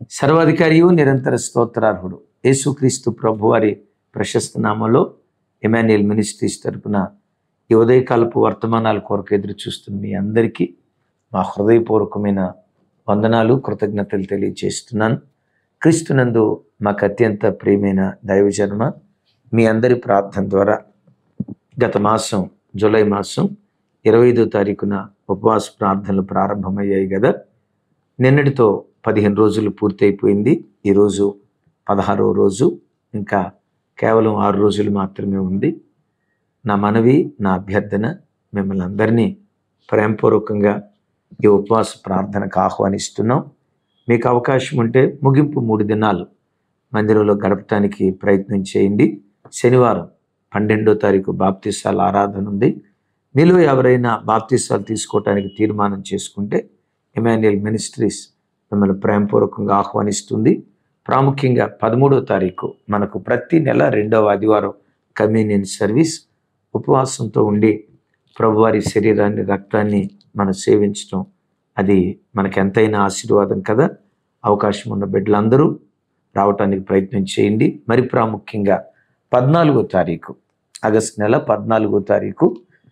సర్వాధికారియు నిరంతర స్తోత్రార్హుడు యేసుక్రీస్తు ప్రభువారి ప్రశస్త నామంలో ఎమాన్యుయల్ మినిస్ట్రీస్ తరపున ఈ ఉదయకాలపు వర్తమానాల కొరకు ఎదురు చూస్తున్న మీ అందరికీ మా హృదయపూర్వకమైన వందనాలు కృతజ్ఞతలు తెలియజేస్తున్నాను క్రీస్తునందు మాకు అత్యంత ప్రియమైన దైవజన్మ మీ అందరి ప్రార్థన ద్వారా గత మాసం జూలై మాసం ఇరవై ఐదో తారీఖున ఉపవాస ప్రార్థనలు ప్రారంభమయ్యాయి కదా నిన్నటితో పదిహేను రోజులు పూర్తయిపోయింది ఈరోజు పదహారో రోజు ఇంకా కేవలం ఆరు రోజులు మాత్రమే ఉంది నా మనవి నా అభ్యర్థన మిమ్మల్ని అందరినీ ప్రేమపూర్వకంగా ఈ ఉపవాస ప్రార్థనకు ఆహ్వానిస్తున్నాం మీకు అవకాశం ఉంటే ముగింపు మూడు దినాలు మందిరంలో గడపటానికి ప్రయత్నం చేయండి శనివారం పన్నెండో తారీఖు బాప్తిసాల ఆరాధన ఉంది మీలో ఎవరైనా బాప్తిసాలు తీసుకోవటానికి తీర్మానం చేసుకుంటే ఎమాన్యుయల్ మినిస్ట్రీస్ మిమ్మల్ని ప్రేమపూర్వకంగా ఆహ్వానిస్తుంది ప్రాముఖ్యంగా పదమూడో తారీఖు మనకు ప్రతి నెల రెండవ ఆదివారం కమ్యూనియన్ సర్వీస్ ఉపవాసంతో ఉండి ప్రభువారి శరీరాన్ని రక్తాన్ని మనం సేవించడం అది మనకి ఎంతైనా ఆశీర్వాదం కదా అవకాశం ఉన్న బిడ్డలందరూ రావటానికి ప్రయత్నం చేయండి మరి ప్రాముఖ్యంగా పద్నాలుగో తారీఖు ఆగస్టు నెల పద్నాలుగో తారీఖు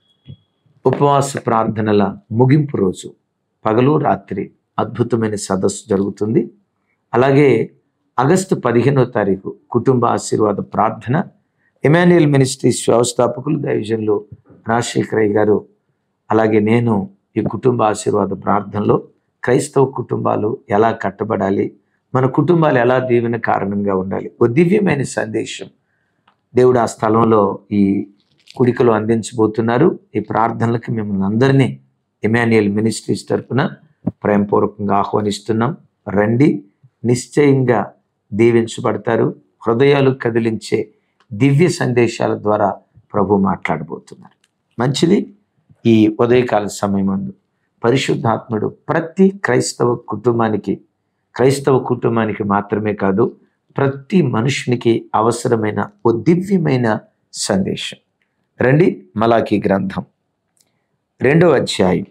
ఉపవాస ప్రార్థనల ముగింపు రోజు పగలు రాత్రి అద్భుతమైన సదస్సు జరుగుతుంది అలాగే ఆగస్టు పదిహేనో తారీఖు కుటుంబ ఆశీర్వాద ప్రార్థన ఎమాన్యుయల్ మినిస్ట్రీస్ వ్యవస్థాపకులు దైవజన్లు రాజశేఖరయ్య గారు అలాగే నేను ఈ కుటుంబ ఆశీర్వాద ప్రార్థనలో క్రైస్తవ కుటుంబాలు ఎలా కట్టబడాలి మన కుటుంబాలు ఎలా దీవెన కారణంగా ఉండాలి ఓ దివ్యమైన సందేశం దేవుడు ఆ స్థలంలో ఈ కుడికలు అందించబోతున్నారు ఈ ప్రార్థనలకు మిమ్మల్ని అందరినీ ఎమాన్యుయల్ మినిస్ట్రీస్ తరపున ప్రేమపూర్వకంగా ఆహ్వానిస్తున్నాం రండి నిశ్చయంగా దీవించబడతారు హృదయాలు కదిలించే దివ్య సందేశాల ద్వారా ప్రభు మాట్లాడబోతున్నారు మంచిది ఈ ఉదయకాల సమయమందు పరిశుద్ధాత్ముడు ప్రతి క్రైస్తవ కుటుంబానికి క్రైస్తవ కుటుంబానికి మాత్రమే కాదు ప్రతి మనుషునికి అవసరమైన ఓ దివ్యమైన సందేశం రండి మలాకి గ్రంథం రెండవ అధ్యాయం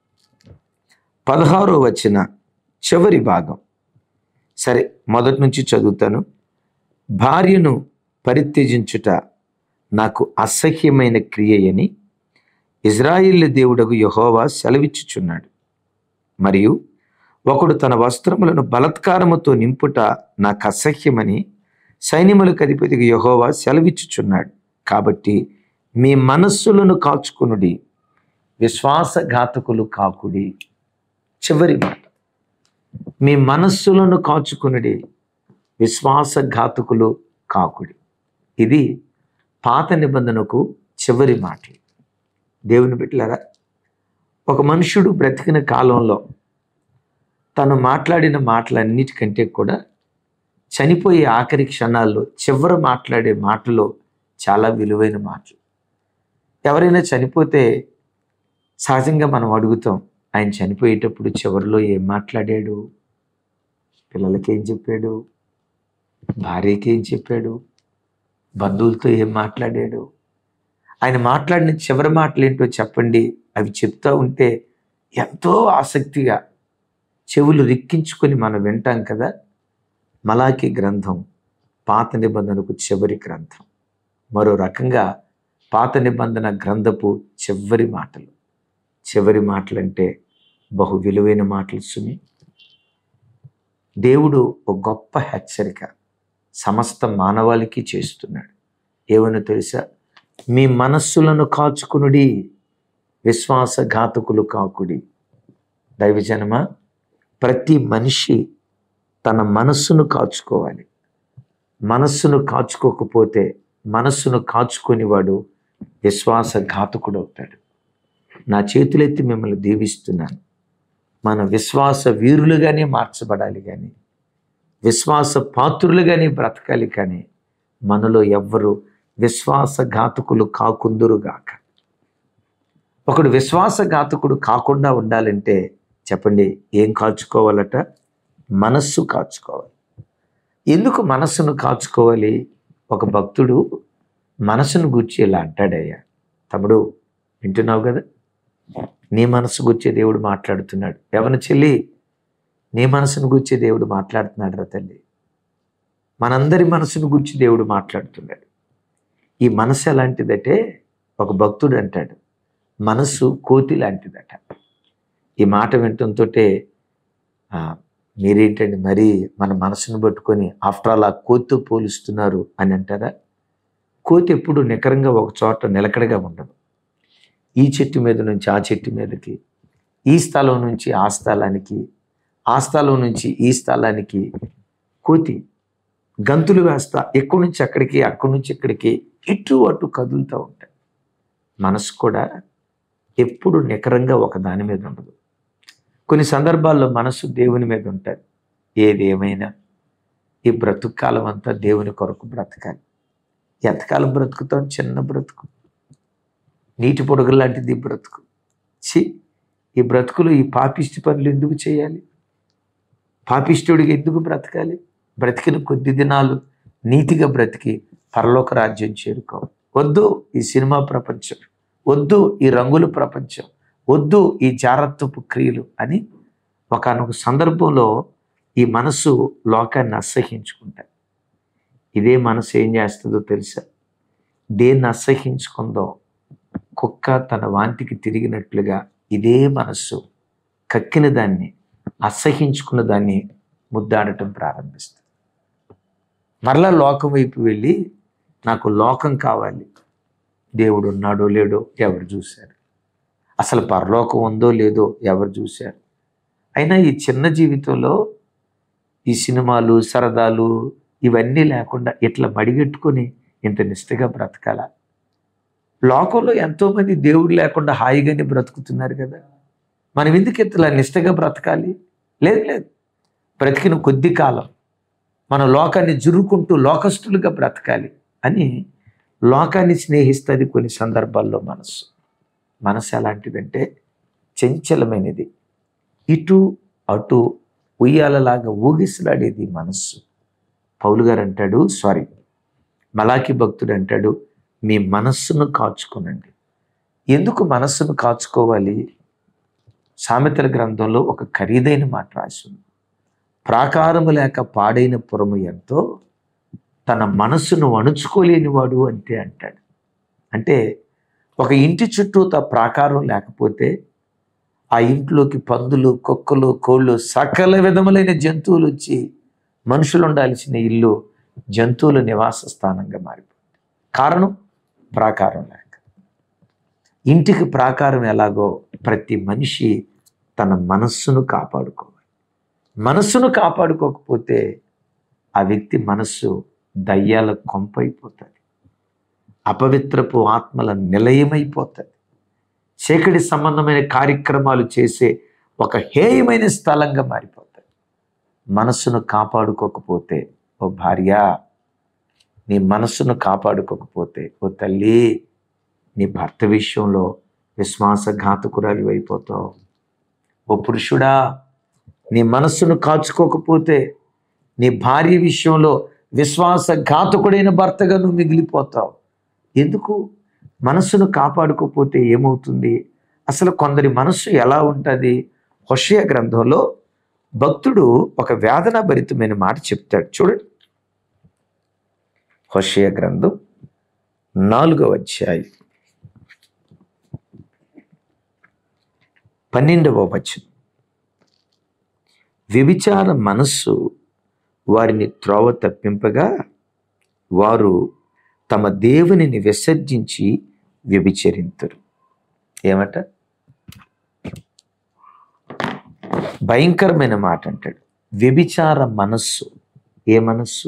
పదహారో వచ్చిన చివరి భాగం సరే మొదటి నుంచి చదువుతాను భార్యను పరిత్యజించుట నాకు అసహ్యమైన క్రియయని ఇజ్రాయిల్ దేవుడగు యహోవా సెలవిచ్చుచున్నాడు మరియు ఒకడు తన వస్త్రములను బలత్కారముతో నింపుట నాకు అసహ్యమని సైన్యములకు అధిపతికి యహోవా సెలవిచ్చుచున్నాడు కాబట్టి మీ మనస్సులను కాచుకునుడి విశ్వాసఘాతకులు కాకుడి చివరి మాట మీ మనస్సులను కాచుకునుడి విశ్వాసఘాతకులు కాకుడి ఇది పాత నిబంధనకు చివరి మాటలు దేవుని బిడ్డలారా ఒక మనుషుడు బ్రతికిన కాలంలో తను మాట్లాడిన మాటలన్నిటికంటే కూడా చనిపోయే ఆఖరి క్షణాల్లో చివరి మాట్లాడే మాటలు చాలా విలువైన మాటలు ఎవరైనా చనిపోతే సహజంగా మనం అడుగుతాం ఆయన చనిపోయేటప్పుడు చివరిలో ఏం మాట్లాడాడు పిల్లలకి ఏం చెప్పాడు భార్యకి ఏం చెప్పాడు బంధువులతో ఏం మాట్లాడాడు ఆయన మాట్లాడిన చివరి మాటలు ఏంటో చెప్పండి అవి చెప్తా ఉంటే ఎంతో ఆసక్తిగా చెవులు రిక్కించుకొని మనం వింటాం కదా మలాకి గ్రంథం పాత నిబంధనకు చివరి గ్రంథం మరో రకంగా పాత నిబంధన గ్రంథపు చివరి మాటలు చివరి మాటలు అంటే బహు విలువైన మాటలు సుమి దేవుడు ఒక గొప్ప హెచ్చరిక సమస్త మానవాళికి చేస్తున్నాడు ఏమని తెలుసా మీ మనస్సులను కాచుకునుడి విశ్వాసఘాతకులు కాకుడి దైవజనమ ప్రతి మనిషి తన మనస్సును కాచుకోవాలి మనస్సును కాచుకోకపోతే మనస్సును కాచుకొని విశ్వాసఘాతకుడు అవుతాడు నా చేతులెత్తి మిమ్మల్ని దీవిస్తున్నాను మన విశ్వాస వీరులుగానే మార్చబడాలి కానీ విశ్వాస పాత్రులుగానే బ్రతకాలి కానీ మనలో ఎవ్వరు విశ్వాసఘాతకులు కాకుందురుగాక ఒకడు విశ్వాసఘాతకుడు కాకుండా ఉండాలంటే చెప్పండి ఏం కాచుకోవాలట మనస్సు కాచుకోవాలి ఎందుకు మనస్సును కాచుకోవాలి ఒక భక్తుడు మనసును గుర్చి ఇలా అంటాడయ్యా తమ్ముడు వింటున్నావు కదా నీ మనసు గుర్చి దేవుడు మాట్లాడుతున్నాడు ఎవరి చెల్లి నీ మనసును గురించి దేవుడు మాట్లాడుతున్నాడు రా తల్లి మనందరి మనసును గురించి దేవుడు మాట్లాడుతున్నాడు ఈ మనసు ఎలాంటిదంటే ఒక భక్తుడు అంటాడు మనసు కోతి లాంటిదట ఈ మాట వినటంతో మీరేంటండి మరి మన మనసును పట్టుకొని ఆఫ్టర్ ఆల్ ఆ కోతితో పోలుస్తున్నారు అని అంటారా కోతి ఎప్పుడు నికరంగా ఒక చోట నిలకడగా ఉండదు ఈ చెట్టు మీద నుంచి ఆ చెట్టు మీదకి ఈ స్థలం నుంచి ఆ స్థలానికి ఆ స్థలం నుంచి ఈ స్థలానికి కోతి గంతులు వేస్తా ఎక్కడి నుంచి అక్కడికి అక్కడి నుంచి ఇక్కడికి ఇటు అటు కదులుతూ ఉంటాయి మనసు కూడా ఎప్పుడు నికరంగా ఒక దాని మీద ఉండదు కొన్ని సందర్భాల్లో మనసు దేవుని మీద ఉంటుంది ఏది ఏమైనా ఈ బ్రతుకు కాలం అంతా దేవుని కొరకు బ్రతకాలి ఎంతకాలం బ్రతుకుతాం చిన్న బ్రతుకు నీటి పొడుగు లాంటిది ఈ బ్రతుకు చి ఈ బ్రతుకులు ఈ పాపిష్టి పనులు ఎందుకు చేయాలి పాపిష్టుడికి ఎందుకు బ్రతకాలి బ్రతికిన కొద్ది దినాలు నీతిగా బ్రతికి పరలోక రాజ్యం చేరుకోవాలి వద్దు ఈ సినిమా ప్రపంచం వద్దు ఈ రంగుల ప్రపంచం వద్దు ఈ జారత్వపు క్రియలు అని ఒకనొక సందర్భంలో ఈ మనసు లోకాన్ని అసహించుకుంటాయి ఇదే మనసు ఏం చేస్తుందో తెలుసా దేన్ని అసహించుకుందో కుక్క తన వాంతికి తిరిగినట్లుగా ఇదే మనస్సు కక్కిన దాన్ని అసహించుకున్న దాన్ని ముద్దాడటం ప్రారంభిస్తుంది మరలా లోకం వైపు వెళ్ళి నాకు లోకం కావాలి దేవుడు ఉన్నాడో లేడో ఎవరు చూశారు అసలు పరలోకం ఉందో లేదో ఎవరు చూశారు అయినా ఈ చిన్న జీవితంలో ఈ సినిమాలు సరదాలు ఇవన్నీ లేకుండా ఇట్లా మడిగెట్టుకొని ఇంత నిష్ఠగా బ్రతకాల లోకంలో ఎంతోమంది దేవుడు లేకుండా హాయిగానే బ్రతుకుతున్నారు కదా మనం ఎందుకు ఇట్లా నిష్ఠగా బ్రతకాలి లేదు లేదు బ్రతికిన కొద్ది కాలం మన లోకాన్ని జురుకుంటూ లోకస్తులుగా బ్రతకాలి అని లోకాన్ని స్నేహిస్తుంది కొన్ని సందర్భాల్లో మనసు మనసు ఎలాంటిదంటే చంచలమైనది ఇటు అటు ఉయ్యాలలాగా ఊగిసలాడేది మనస్సు పౌలు గారు అంటాడు సారీ మలాకి భక్తుడు అంటాడు మీ మనస్సును కాచుకోనండి ఎందుకు మనస్సును కాచుకోవాలి సామెతల గ్రంథంలో ఒక ఖరీదైన మాట రాసి ఉంది ప్రాకారము లేక పాడైన పురము ఎంతో తన మనస్సును అణుచుకోలేనివాడు అంతే అంటాడు అంటే ఒక ఇంటి చుట్టూ తా ప్రాకారం లేకపోతే ఆ ఇంట్లోకి పందులు కుక్కలు కోళ్ళు సకల విధములైన జంతువులు వచ్చి మనుషులు ఉండాల్సిన ఇల్లు జంతువుల నివాస స్థానంగా మారిపోయింది కారణం ప్రాకారం లేక ఇంటికి ప్రాకారం ఎలాగో ప్రతి మనిషి తన మనస్సును కాపాడుకోవాలి మనస్సును కాపాడుకోకపోతే ఆ వ్యక్తి మనస్సు దయ్యాల కొంపైపోతుంది అపవిత్రపు ఆత్మల నిలయమైపోతుంది చీకటి సంబంధమైన కార్యక్రమాలు చేసే ఒక హేయమైన స్థలంగా మారిపోతుంది మనస్సును కాపాడుకోకపోతే ఓ భార్య నీ మనస్సును కాపాడుకోకపోతే ఓ తల్లి నీ భర్త విషయంలో విశ్వాసఘాతకురాలు అయిపోతావు ఓ పురుషుడా నీ మనస్సును కాచుకోకపోతే నీ భార్య విషయంలో విశ్వాసఘాతకుడైన భర్తగా నువ్వు మిగిలిపోతావు ఎందుకు మనస్సును కాపాడుకోకపోతే ఏమవుతుంది అసలు కొందరి మనస్సు ఎలా ఉంటుంది హొషయ గ్రంథంలో భక్తుడు ఒక వేదన భరితమైన మాట చెప్తాడు చూడండి హొషయ గ్రంథం నాలుగవ అధ్యాయం పన్నెండవ వచనం వ్యభిచార మనస్సు వారిని త్రోవ తప్పింపగా వారు తమ దేవునిని విసర్జించి వ్యభిచరింతరు ఏమట భయంకరమైన మాట అంటాడు వ్యభిచార మనస్సు ఏ మనస్సు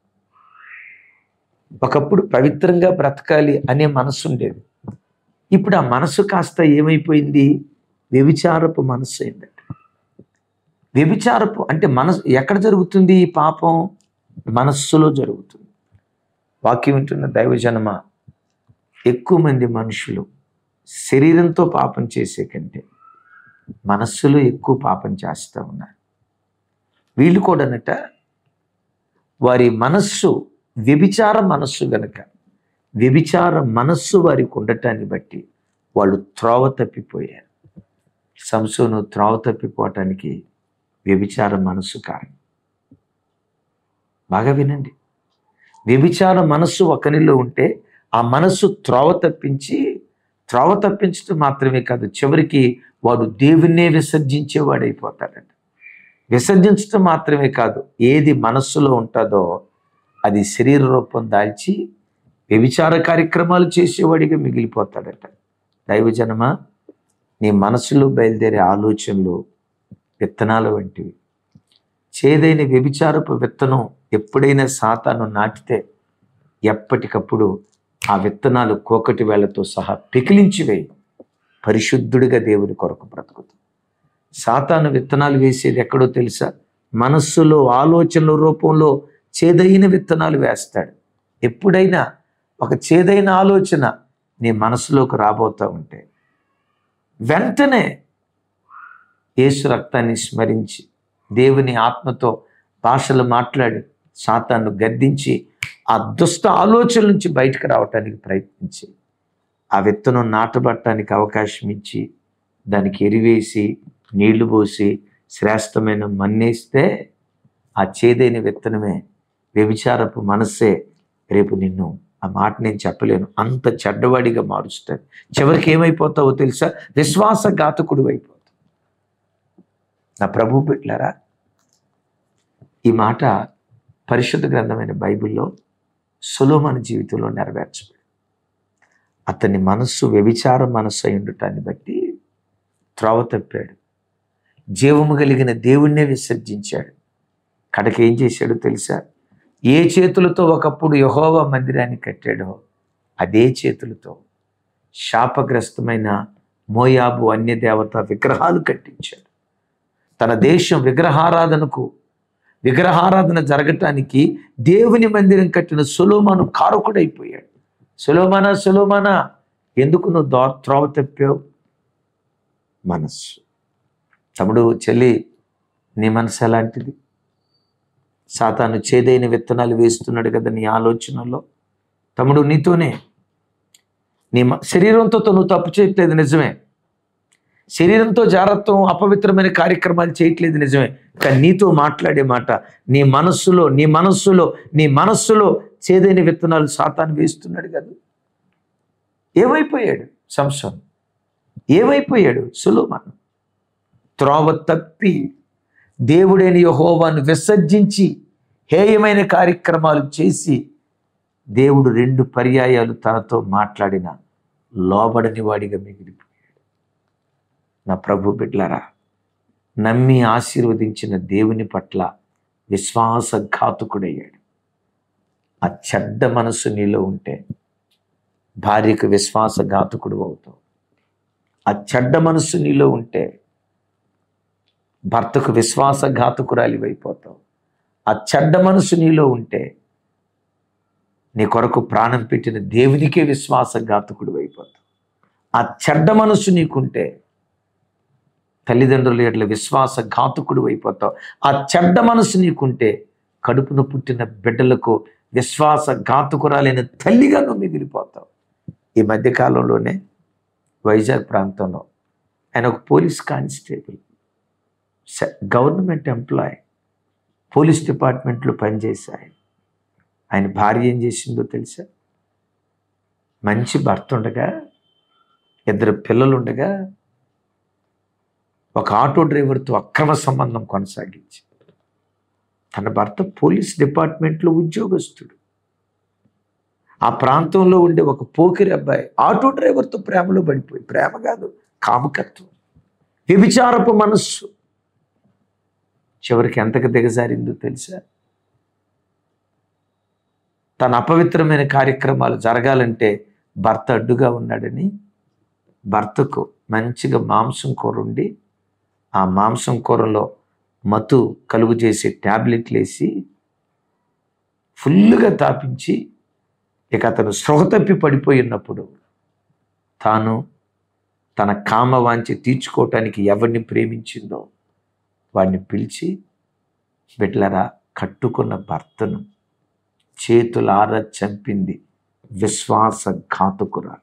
ఒకప్పుడు పవిత్రంగా బ్రతకాలి అనే మనస్సు ఉండేది ఇప్పుడు ఆ మనసు కాస్త ఏమైపోయింది వ్యభిచారపు మనస్సు అయిందట వ్యభిచారపు అంటే మనసు ఎక్కడ జరుగుతుంది ఈ పాపం మనస్సులో జరుగుతుంది వాక్యం వింటున్న దైవజనమ ఎక్కువ మంది మనుషులు శరీరంతో పాపం చేసే కంటే మనస్సులో ఎక్కువ పాపం చేస్తూ ఉన్నారు వీళ్ళు కూడానట వారి మనస్సు వ్యభిచార మనస్సు గనక వ్యభిచార మనస్సు వారికి ఉండటాన్ని బట్టి వాళ్ళు త్రోవ తప్పిపోయారు సంసోను త్రోవ తప్పిపోవటానికి వ్యభిచార మనస్సు కారణం బాగా వినండి వ్యభిచార మనస్సు ఒకనిలో ఉంటే ఆ మనస్సు త్రోవ తప్పించి త్రోవ తప్పించడం మాత్రమే కాదు చివరికి వాడు దేవుణ్ణే విసర్జించేవాడైపోతాడంట విసర్జించడం మాత్రమే కాదు ఏది మనస్సులో ఉంటుందో అది శరీర రూపం దాల్చి వ్యభిచార కార్యక్రమాలు చేసేవాడిగా మిగిలిపోతాడట దైవజనమా నీ మనసులో బయలుదేరే ఆలోచనలు విత్తనాలు వంటివి చేదైన వ్యభిచారపు విత్తనం ఎప్పుడైనా సాతాను నాటితే ఎప్పటికప్పుడు ఆ విత్తనాలు కోకటి వేళ్లతో సహా పికిలించివేయి పరిశుద్ధుడిగా దేవుని కొరకు బ్రతుకుతుంది సాతాను విత్తనాలు వేసేది ఎక్కడో తెలుసా మనస్సులో ఆలోచనల రూపంలో చేదైన విత్తనాలు వేస్తాడు ఎప్పుడైనా ఒక చేదైన ఆలోచన నీ మనసులోకి రాబోతూ ఉంటే వెంటనే యేసు రక్తాన్ని స్మరించి దేవుని ఆత్మతో భాషలు మాట్లాడి సాతాను గద్దించి ఆ దుష్ట ఆలోచన నుంచి బయటకు రావటానికి ప్రయత్నించి ఆ విత్తనం నాటబట్టడానికి అవకాశం ఇచ్చి దానికి ఎరివేసి నీళ్లు పోసి శ్రేష్టమైన మన్నేస్తే ఆ చేదైన విత్తనమే వ్యభిచారపు మనస్సే రేపు నిన్ను ఆ మాట నేను చెప్పలేను అంత చెడ్డవాడిగా మారుస్తాడు చివరికి ఏమైపోతావో తెలుసా విశ్వాసఘాతకుడు అయిపోతావు నా ప్రభు బిడ్డలారా ఈ మాట పరిశుద్ధ గ్రంథమైన బైబిల్లో సులోమన జీవితంలో నెరవేర్చబడి అతని మనస్సు వ్యభిచార మనస్సు అయి ఉండటాన్ని బట్టి త్రోవ తప్పాడు జీవము కలిగిన దేవుణ్ణే విసర్జించాడు కడకి ఏం చేశాడో తెలుసా ఏ చేతులతో ఒకప్పుడు యహోవా మందిరాన్ని కట్టాడో అదే చేతులతో శాపగ్రస్తమైన మోయాబు అన్య దేవత విగ్రహాలు కట్టించాడు తన దేశం విగ్రహారాధనకు విగ్రహారాధన జరగటానికి దేవుని మందిరం కట్టిన సులోమాను కారకుడైపోయాడు సులోమానా సులోమానా ఎందుకు నువ్వు దో త్రోవ తప్పావు మనస్సు తమ్ముడు చెల్లి నీ మనసు ఎలాంటిది సాతాను చేదైన విత్తనాలు వేస్తున్నాడు కదా నీ ఆలోచనలో తమ్ముడు నీతోనే నీ మ- శరీరంతో నువ్వు తప్పు చేయట్లేదు నిజమే శరీరంతో జాగ్రత్తం అపవిత్రమైన కార్యక్రమాలు చేయట్లేదు నిజమే కానీ నీతో మాట్లాడే మాట నీ మనస్సులో నీ మనస్సులో నీ మనస్సులో చేదైన విత్తనాలు సాతాను వేస్తున్నాడు కదా ఏమైపోయాడు సంసం ఏమైపోయాడు సులోమాను త్రోవ తప్పి దేవుడైన యహోవాను విసర్జించి హేయమైన కార్యక్రమాలు చేసి దేవుడు రెండు పర్యాయాలు తనతో మాట్లాడిన లోబడని వాడిగా మిగిలిపోయాడు నా ప్రభు బిడ్లరా నమ్మి ఆశీర్వదించిన దేవుని పట్ల విశ్వాసఘాతుకుడయ్యాడు ఆ చెడ్డ మనసు నీలో ఉంటే భార్యకు విశ్వాసఘాతుకుడు అవుతావు ఆ చెడ్డ మనసు నీలో ఉంటే భర్తకు విశ్వాసఘాతుకురాలివైపోతావు ఆ చెడ్డ మనసు నీలో ఉంటే నీ కొరకు ప్రాణం పెట్టిన దేవునికే విశ్వాసఘాతుకుడు అయిపోతావు ఆ చెడ్డ మనసు నీకుంటే తల్లిదండ్రుల ఎట్ల విశ్వాసఘాతుకుడు అయిపోతావు ఆ చెడ్డ మనసు నీకుంటే కడుపున పుట్టిన బిడ్డలకు విశ్వాసఘాతుకురాలైన తల్లిగా నువ్వు మిగిలిపోతావు ఈ మధ్యకాలంలోనే వైజాగ్ ప్రాంతంలో ఆయన ఒక పోలీస్ కానిస్టేబుల్ స- గవర్నమెంట్ ఎంప్లాయ్ పోలీస్ డిపార్ట్మెంట్లో పనిచేశాయి ఆయన భార్య ఏం చేసిందో తెలుసా మంచి భర్త ఉండగా ఇద్దరు పిల్లలు ఉండగా ఒక ఆటో డ్రైవర్తో అక్రమ సంబంధం కొనసాగించి తన భర్త పోలీస్ డిపార్ట్మెంట్లో ఉద్యోగస్తుడు ఆ ప్రాంతంలో ఉండే ఒక పోకిరి అబ్బాయి ఆటో డ్రైవర్తో ప్రేమలో పడిపోయి ప్రేమ కాదు కాముకత్వం వ్యభిచారపు మనస్సు చివరికి ఎంతకు దిగజారిందో తెలుసా తన అపవిత్రమైన కార్యక్రమాలు జరగాలంటే భర్త అడ్డుగా ఉన్నాడని భర్తకు మంచిగా మాంసం కూర ఉండి ఆ మాంసం కూరలో మత్తు కలుగు చేసే ట్యాబ్లెట్లు వేసి ఫుల్గా తాపించి ఇక అతను స్పృహ తప్పి పడిపోయి ఉన్నప్పుడు తాను తన కామవాంచి తీర్చుకోవటానికి ఎవరిని ప్రేమించిందో వాడిని పిలిచి బిడ్లరా కట్టుకున్న భర్తను చేతులార చంపింది విశ్వాసఘాతుకురాలు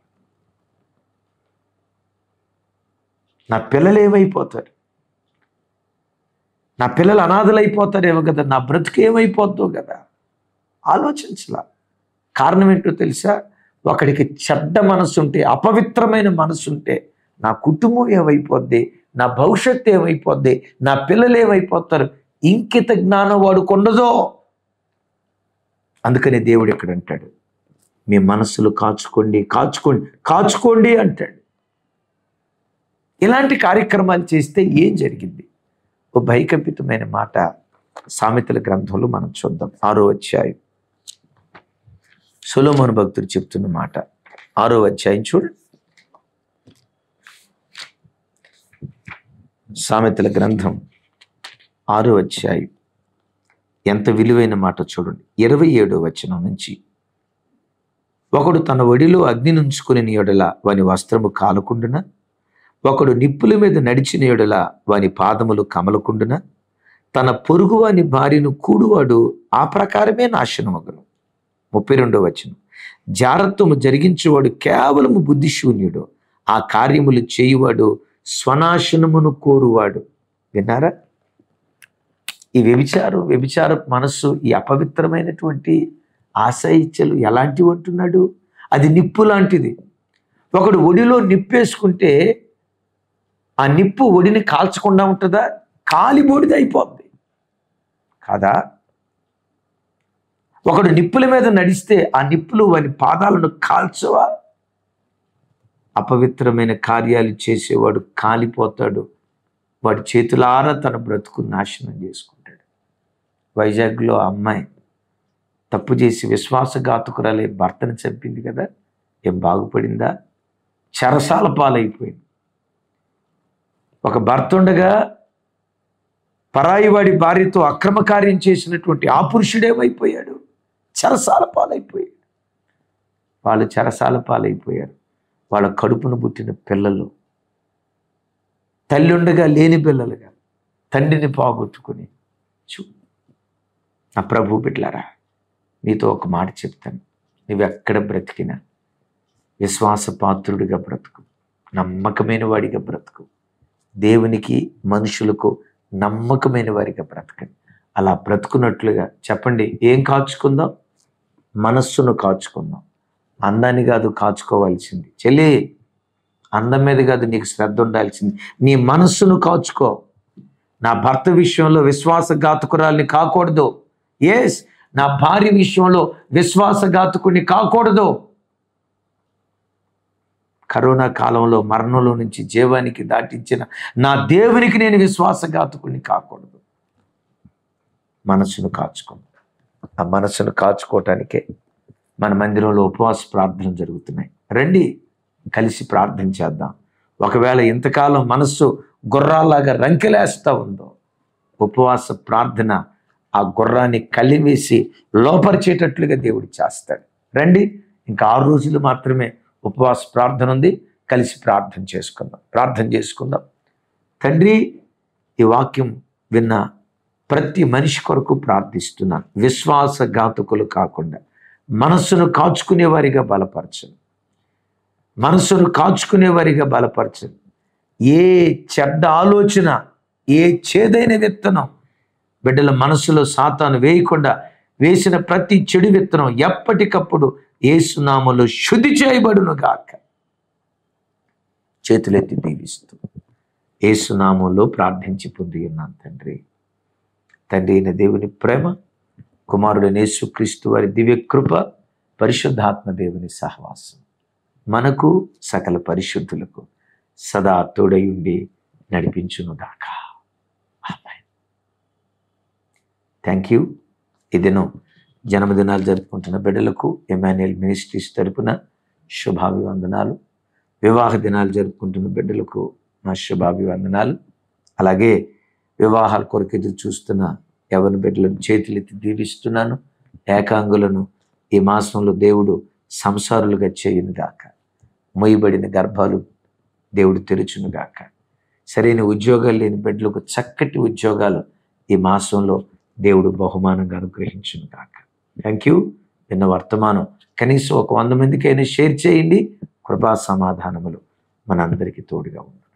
నా పిల్లలు ఏమైపోతారు నా పిల్లలు అనాథలైపోతారేమో కదా నా బ్రతుకు ఏమైపోద్దో కదా ఆలోచించలా కారణం ఏంటో తెలుసా ఒకడికి చెడ్డ మనసు ఉంటే అపవిత్రమైన మనసు ఉంటే నా కుటుంబం ఏమైపోద్ది నా భవిష్యత్తు ఏమైపోద్ది నా పిల్లలు ఏమైపోతారు ఇంకిత జ్ఞానం వాడు కొండదో అందుకని దేవుడు ఇక్కడ అంటాడు మీ మనస్సులు కాచుకోండి కాచుకోండి కాచుకోండి అంటాడు ఇలాంటి కార్యక్రమాలు చేస్తే ఏం జరిగింది ఓ భయకంపితమైన మాట సామెతల గ్రంథంలో మనం చూద్దాం ఆరో అధ్యాయం సులోమోను భక్తుడు చెప్తున్న మాట ఆరో అధ్యాయం చూడండి సామెతల గ్రంథం ఆరో అధ్యాయం ఎంత విలువైన మాట చూడండి ఇరవై ఏడో వచనం నుంచి ఒకడు తన ఒడిలో అగ్ని నుంచుకుని ఎడల వాని వస్త్రము కాలకుండున ఒకడు నిప్పుల మీద నడిచిన ఎడల వాని పాదములు కమలకుండున తన పొరుగువాని భార్యను కూడువాడు ఆ ప్రకారమే నాశనమగను ముప్పై రెండో వచనం జారత్వము జరిగించేవాడు కేవలము బుద్ధిశూన్యుడు ఆ కార్యములు చేయువాడు స్వనాశనమును కోరువాడు విన్నారా ఈ వ్యభిచారం వ్యభిచార మనస్సు ఈ అపవిత్రమైనటువంటి ఆశ ఇచ్చలు ఎలాంటివి అంటున్నాడు అది నిప్పు లాంటిది ఒకడు ఒడిలో నిప్పేసుకుంటే ఆ నిప్పు ఒడిని కాల్చకుండా ఉంటుందా కాలిబోడిది అయిపోద్ది కాదా ఒకడు నిప్పుల మీద నడిస్తే ఆ నిప్పులు వాని పాదాలను కాల్చవా అపవిత్రమైన కార్యాలు చేసేవాడు కాలిపోతాడు వాడి చేతులారా తన బ్రతుకు నాశనం చేసుకుంటాడు వైజాగ్లో ఆ అమ్మాయి తప్పు చేసి విశ్వాసఘాతుకురాలే భర్తను చంపింది కదా ఏం బాగుపడిందా చెరసాల పాలైపోయింది ఒక భర్త ఉండగా పరాయివాడి భార్యతో అక్రమ కార్యం చేసినటువంటి ఆ పురుషుడేమైపోయాడు చెరసాల పాలైపోయాడు వాళ్ళు చెరసాల పాలైపోయారు వాళ్ళ కడుపును పుట్టిన పిల్లలు తల్లి ఉండగా లేని పిల్లలుగా తండ్రిని పోగొట్టుకుని చూ నా ప్రభు బిడ్డలారా నీతో ఒక మాట చెప్తాను నువ్వెక్కడ బ్రతికినా విశ్వాసపాత్రుడిగా బ్రతుకు నమ్మకమైన వాడిగా బ్రతుకు దేవునికి మనుషులకు నమ్మకమైన వారిగా బ్రతకండి అలా బ్రతుకున్నట్లుగా చెప్పండి ఏం కాచుకుందాం మనస్సును కాచుకుందాం అందాన్ని కాదు కాచుకోవాల్సింది చెల్లి అందం మీద కాదు నీకు శ్రద్ధ ఉండాల్సింది నీ మనస్సును కాచుకో నా భర్త విషయంలో విశ్వాసఘాతకురాల్ని కాకూడదు ఎస్ నా భార్య విషయంలో విశ్వాసఘాతకుడిని కాకూడదు కరోనా కాలంలో మరణంలో నుంచి జీవానికి దాటించిన నా దేవునికి నేను విశ్వాసఘాతకుడిని కాకూడదు మనసును కాచుకుందాం ఆ మనసును కాచుకోవటానికే మన మందిరంలో ఉపవాస ప్రార్థనలు జరుగుతున్నాయి రండి కలిసి ప్రార్థన చేద్దాం ఒకవేళ ఇంతకాలం మనస్సు గుర్రాలాగా రంకెలేస్తూ ఉందో ఉపవాస ప్రార్థన ఆ గుర్రాన్ని కలివేసి లోపరిచేటట్లుగా దేవుడు చేస్తాడు రండి ఇంకా ఆరు రోజులు మాత్రమే ఉపవాస ప్రార్థన ఉంది కలిసి ప్రార్థన చేసుకుందాం ప్రార్థన చేసుకుందాం తండ్రి ఈ వాక్యం విన్న ప్రతి మనిషి కొరకు ప్రార్థిస్తున్నాను విశ్వాసఘాతకులు కాకుండా మనస్సును కాచుకునేవారిగా బలపరచను మనస్సును కాచుకునేవారిగా బలపరచను ఏ చెడ్డ ఆలోచన ఏ చేదైన విత్తనం బిడ్డల మనసులో సాతాను వేయకుండా వేసిన ప్రతి చెడు విత్తనం ఎప్పటికప్పుడు ఏసునామలో శుద్ధి చేయబడును గాక చేతులెత్తి దీవిస్తూ ఏసునామంలో ప్రార్థించి పొంది ఉన్నాను తండ్రి తండ్రి అయిన దేవుని ప్రేమ కుమారుడైన యేసుక్రీస్తు వారి దివ్య కృప పరిశుద్ధాత్మ దేవుని సహవాసం మనకు సకల పరిశుద్ధులకు సదా తోడై ఉండి నడిపించునుగాక థ్యాంక్ యూ ఈ దినం జన్మదినాలు జరుపుకుంటున్న బిడ్డలకు ఎమాన్యుయల్ మినిస్ట్రీస్ తరపున శుభాభివందనాలు వివాహ దినాలు జరుపుకుంటున్న బిడ్డలకు నా శుభాభివందనాలు అలాగే వివాహాల కొరకు ఎదురు చూస్తున్న ఎవరి బిడ్డలను చేతులెత్తి దీవిస్తున్నాను ఏకాంగులను ఈ మాసంలో దేవుడు సంసారులుగా చేయునుగాక మొయ్యబడిన గర్భాలు దేవుడు తెరుచునుగాక సరైన ఉద్యోగాలు లేని బిడ్డలకు చక్కటి ఉద్యోగాలు ఈ మాసంలో దేవుడు బహుమానంగా అనుగ్రహించును కాక థ్యాంక్ యూ విన్న వర్తమానం కనీసం ఒక వంద మందికైనా షేర్ చేయండి కృపా సమాధానములు మనందరికీ తోడుగా ఉంది